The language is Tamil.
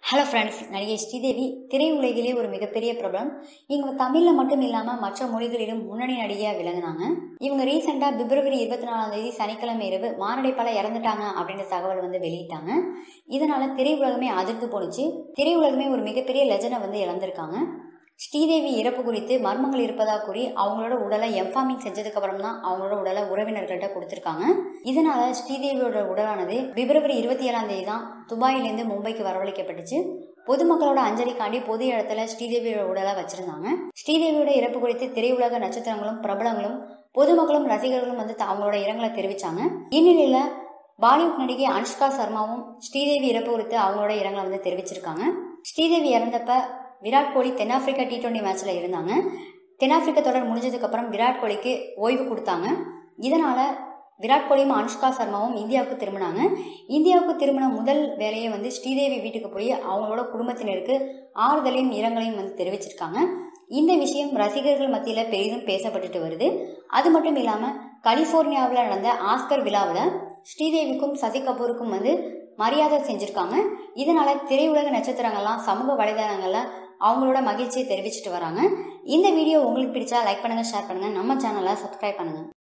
ஹலோ ஃப்ரெண்ட்ஸ் நடிகை ஸ்ரீதேவி திரையுலகிலே ஒரு மிகப்பெரிய பிரபலம் இவங்க தமிழில் மட்டும் இல்லாமல் மற்ற மொழிகளிலும் முன்னணி நடிகையாக விளங்குனாங்க இவங்க ரீசெண்டாக பிப்ரவரி இருபத்தி நாலாம் தேதி சனிக்கிழமை இரவு மாரடைப்பால இறந்துட்டாங்க அப்படின்ற தகவல் வந்து வெளியிட்டாங்க இதனால திரையுலகமே அதிர்ந்து போணுச்சு திரையுலகமே ஒரு மிகப்பெரிய லெஜனை வந்து இழந்திருக்காங்க ஸ்ரீதேவி இறப்பு குறித்து மர்மங்கள் இருப்பதாக கூறி அவங்களோட உடலை எம்ஃபார்மிங் செஞ்சதுக்கு அப்புறம் தான் அவங்களோட உடலை உறவினர்கள்ட்ட கொடுத்துருக்காங்க இதனால ஸ்ரீதேவியோட உடலானது பிப்ரவரி இருபத்தி ஏழாம் தேதி தான் துபாயிலேருந்து மும்பைக்கு வரவழைக்கப்பட்டுச்சு பொதுமக்களோட அஞ்சலிக்காண்டி பொது இடத்துல ஸ்ரீதேவியோட உடலை வச்சிருந்தாங்க ஸ்ரீதேவியோட இறப்பு குறித்து திரையுலக நட்சத்திரங்களும் பிரபலங்களும் பொதுமக்களும் ரசிகர்களும் வந்து அவங்களோட இரங்கலை தெரிவிச்சாங்க இந்நிலையில பாலிவுட் நடிகை அனுஷ்கா சர்மாவும் ஸ்ரீதேவி இறப்பு குறித்து அவங்களோட இரங்கலை வந்து தெரிவிச்சிருக்காங்க ஸ்ரீதேவி இறந்தப்ப விராட் கோலி தென்னாப்பிரிக்கா டி டுவெண்ட்டி மேட்ச்ல இருந்தாங்க தென்னாப்பிரிக்க தொடர் முடிஞ்சதுக்கு அப்புறம் விராட் கோலிக்கு ஓய்வு கொடுத்தாங்க இதனால விராட் கோலியும் அனுஷ்கா சர்மாவும் இந்தியாவுக்கு திரும்பினாங்க இந்தியாவுக்கு திரும்பின முதல் வேலையை வந்து ஸ்ரீதேவி வீட்டுக்கு போய் அவங்களோட குடும்பத்தினருக்கு ஆறுதலையும் இரங்கலையும் வந்து தெரிவிச்சிருக்காங்க இந்த விஷயம் ரசிகர்கள் மத்தியில் பெரிதும் பேசப்பட்டுட்டு வருது அது மட்டும் இல்லாமல் கலிஃபோர்னியாவில் நடந்த ஆஸ்கர் விழாவில் ஸ்ரீதேவிக்கும் சசி கபூருக்கும் வந்து மரியாதை செஞ்சுருக்காங்க இதனால திரையுலக நட்சத்திரங்கள்லாம் சமூக வலைதளங்களில் அவங்களோட மகிழ்ச்சியை தெரிவிச்சிட்டு வராங்க இந்த வீடியோ உங்களுக்கு பிடிச்சா லைக் பண்ணுங்கள் ஷேர் பண்ணுங்கள் நம்ம சேனலை சப்ஸ்கிரைப் பண்ணுங்கள்